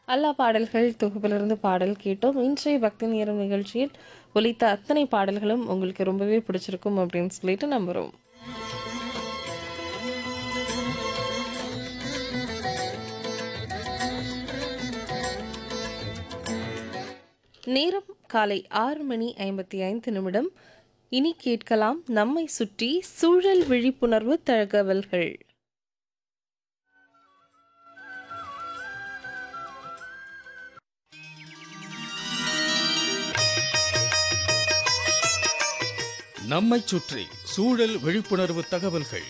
அல்லா பாடல்கள் தொகுப்பிலிருந்து பாடல் கேட்டோம் இன்றைய பக்தி நேரம் நிகழ்ச்சியில் ஒலித்த அத்தனை பாடல்களும் உங்களுக்கு ரொம்பவே பிடிச்சிருக்கும் அப்படின்னு சொல்லிட்டு நம்புகிறோம் நேரம் காலை ஆறு மணி ஐம்பத்தி ஐந்து நிமிடம் இனி கேட்கலாம் நம்மை சுற்றி சூழல் விழிப்புணர்வு தகவல்கள் நம்மைச் சுற்றி சூழல் விழிப்புணர்வு தகவல்கள்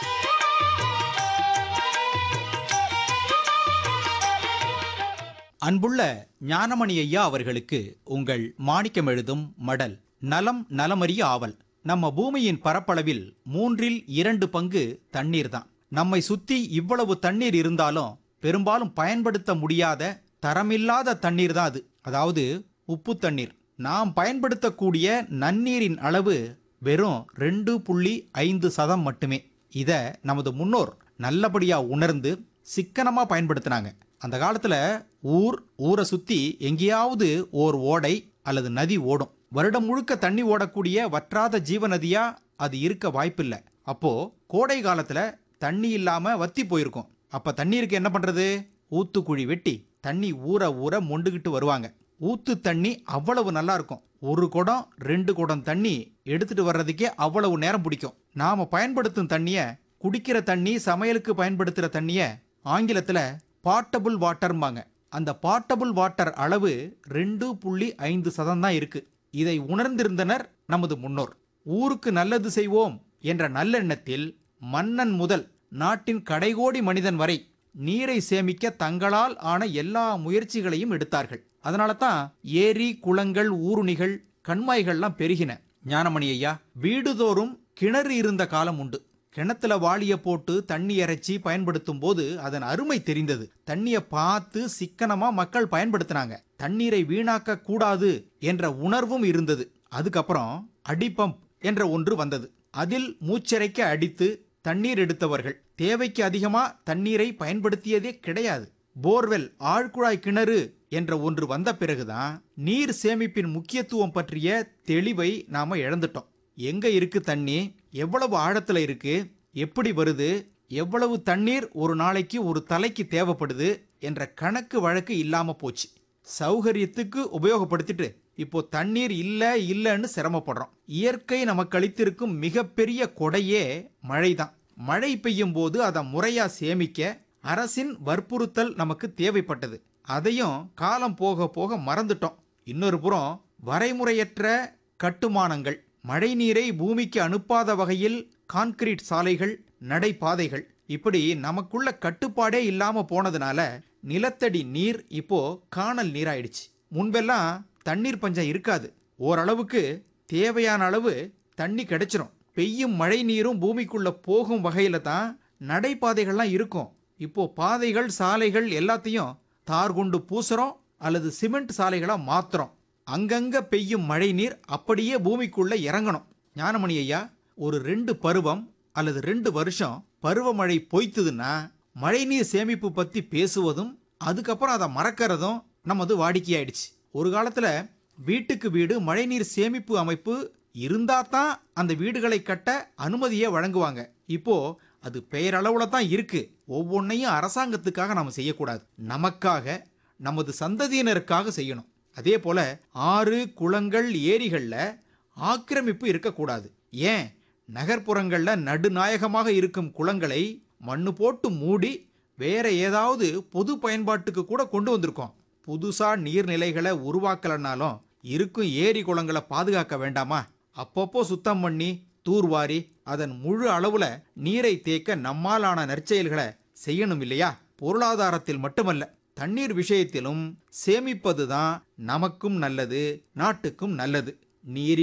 அன்புள்ள ஞானமணி ஐயா அவர்களுக்கு உங்கள் மாணிக்கம் எழுதும் மடல் நலம் நலமறிய ஆவல் நம்ம பூமியின் பரப்பளவில் மூன்றில் இரண்டு பங்கு தண்ணீர் தான் நம்மை சுத்தி இவ்வளவு தண்ணீர் இருந்தாலும் பெரும்பாலும் பயன்படுத்த முடியாத தரமில்லாத தண்ணீர் தான் அது அதாவது உப்பு தண்ணீர் நாம் பயன்படுத்தக்கூடிய நன்னீரின் அளவு வெறும் ரெண்டு புள்ளி ஐந்து சதம் மட்டுமே இத நமது முன்னோர் நல்லபடியா உணர்ந்து சிக்கனமா பயன்படுத்தினாங்க அந்த காலத்துல ஊர் ஊரை சுத்தி எங்கேயாவது ஓர் ஓடை அல்லது நதி ஓடும் வருடம் முழுக்க தண்ணி ஓடக்கூடிய வற்றாத ஜீவ நதியா அது இருக்க வாய்ப்பில்லை அப்போ கோடை காலத்துல தண்ணி இல்லாம வத்தி போயிருக்கும் அப்ப தண்ணீருக்கு என்ன பண்றது ஊத்துக்குழி வெட்டி தண்ணி ஊற ஊற மொண்டுகிட்டு வருவாங்க ஊத்து தண்ணி அவ்வளவு நல்லா இருக்கும் ஒரு குடம் ரெண்டு குடம் தண்ணி எடுத்துட்டு வர்றதுக்கே அவ்வளவு நேரம் பிடிக்கும் நாம பயன்படுத்தும் தண்ணிய குடிக்கிற தண்ணி சமையலுக்கு பயன்படுத்துற தண்ணிய ஆங்கிலத்துல பாட்டபிள் வாட்டர்ம்பாங்க அந்த பாட்டபிள் வாட்டர் அளவு ரெண்டு புள்ளி ஐந்து சதம் தான் இருக்கு இதை உணர்ந்திருந்தனர் நமது முன்னோர் ஊருக்கு நல்லது செய்வோம் என்ற நல்லெண்ணத்தில் மன்னன் முதல் நாட்டின் கடைகோடி மனிதன் வரை நீரை சேமிக்க தங்களால் ஆன எல்லா முயற்சிகளையும் எடுத்தார்கள் அதனால தான் ஏரி குளங்கள் ஊருணிகள் கண்மாய்கள்லாம் பெருகின ஞானமணி ஐயா வீடுதோறும் கிணறு இருந்த காலம் உண்டு கிணத்துல வாளிய போட்டு தண்ணி இறைச்சி பயன்படுத்தும் போது அதன் அருமை தெரிந்தது தண்ணிய பார்த்து சிக்கனமா மக்கள் பயன்படுத்தினாங்க தண்ணீரை வீணாக்க கூடாது என்ற உணர்வும் இருந்தது அதுக்கப்புறம் அடிப்பம்ப் என்ற ஒன்று வந்தது அதில் மூச்சரைக்க அடித்து தண்ணீர் எடுத்தவர்கள் தேவைக்கு அதிகமா தண்ணீரை பயன்படுத்தியதே கிடையாது போர்வெல் ஆழ்குழாய் கிணறு என்ற ஒன்று வந்த பிறகுதான் நீர் சேமிப்பின் முக்கியத்துவம் பற்றிய தெளிவை நாம இழந்துட்டோம் எங்க இருக்கு தண்ணி எவ்வளவு ஆழத்துல இருக்கு எப்படி வருது எவ்வளவு தண்ணீர் ஒரு நாளைக்கு ஒரு தலைக்கு தேவைப்படுது என்ற கணக்கு வழக்கு இல்லாம போச்சு சௌகரியத்துக்கு உபயோகப்படுத்திட்டு இப்போ தண்ணீர் இல்ல இல்லைன்னு சிரமப்படுறோம் இயற்கை நமக்கு அளித்திருக்கும் மிகப்பெரிய கொடையே மழைதான் மழை பெய்யும் போது அதை முறையா சேமிக்க அரசின் வற்புறுத்தல் நமக்கு தேவைப்பட்டது அதையும் காலம் போக போக மறந்துட்டோம் இன்னொரு புறம் வரைமுறையற்ற கட்டுமானங்கள் மழைநீரை பூமிக்கு அனுப்பாத வகையில் கான்கிரீட் சாலைகள் நடைபாதைகள் இப்படி நமக்குள்ள கட்டுப்பாடே இல்லாம போனதுனால நிலத்தடி நீர் இப்போ காணல் நீராயிடுச்சு முன்பெல்லாம் தண்ணீர் பஞ்சம் இருக்காது ஓரளவுக்கு தேவையான அளவு தண்ணி கிடைச்சிரும் பெய்யும் மழை நீரும் பூமிக்குள்ள போகும் வகையில தான் நடைபாதைகள்லாம் இருக்கும் இப்போ பாதைகள் சாலைகள் எல்லாத்தையும் தார் கொண்டு பூசுறோம் அல்லது சிமெண்ட் சாலைகளா மாத்துறோம் அங்கங்க பெய்யும் மழை நீர் அப்படியே பூமிக்குள்ள இறங்கணும் ஞானமணி ஐயா ஒரு ரெண்டு பருவம் அல்லது ரெண்டு வருஷம் பருவமழை பொய்த்துதுன்னா மழைநீர் சேமிப்பு பத்தி பேசுவதும் அதுக்கப்புறம் அதை மறக்கிறதும் நமது வாடிக்கையாயிடுச்சு ஒரு காலத்துல வீட்டுக்கு வீடு மழைநீர் சேமிப்பு அமைப்பு இருந்தா தான் அந்த வீடுகளை கட்ட அனுமதியை வழங்குவாங்க இப்போ அது பெயரளவுல தான் இருக்கு ஒவ்வொன்றையும் அரசாங்கத்துக்காக நாம செய்யக்கூடாது நமக்காக நமது சந்ததியினருக்காக செய்யணும் அதே போல ஆறு குளங்கள் ஏரிகள்ல ஆக்கிரமிப்பு இருக்கக்கூடாது ஏன் நகர்ப்புறங்கள்ல நடுநாயகமாக இருக்கும் குளங்களை மண்ணு போட்டு மூடி வேற ஏதாவது பொது பயன்பாட்டுக்கு கூட கொண்டு வந்திருக்கோம் புதுசா நீர்நிலைகளை உருவாக்கலனாலும் இருக்கும் ஏரி குளங்களை பாதுகாக்க வேண்டாமா அப்பப்போ சுத்தம் பண்ணி தூர்வாரி அதன் முழு அளவுல நீரை தேக்க நம்மாலான நற்செயல்களை செய்யணும் இல்லையா பொருளாதாரத்தில் மட்டுமல்ல தண்ணீர் விஷயத்திலும் சேமிப்பதுதான் நமக்கும் நல்லது நாட்டுக்கும் நல்லது நீரின்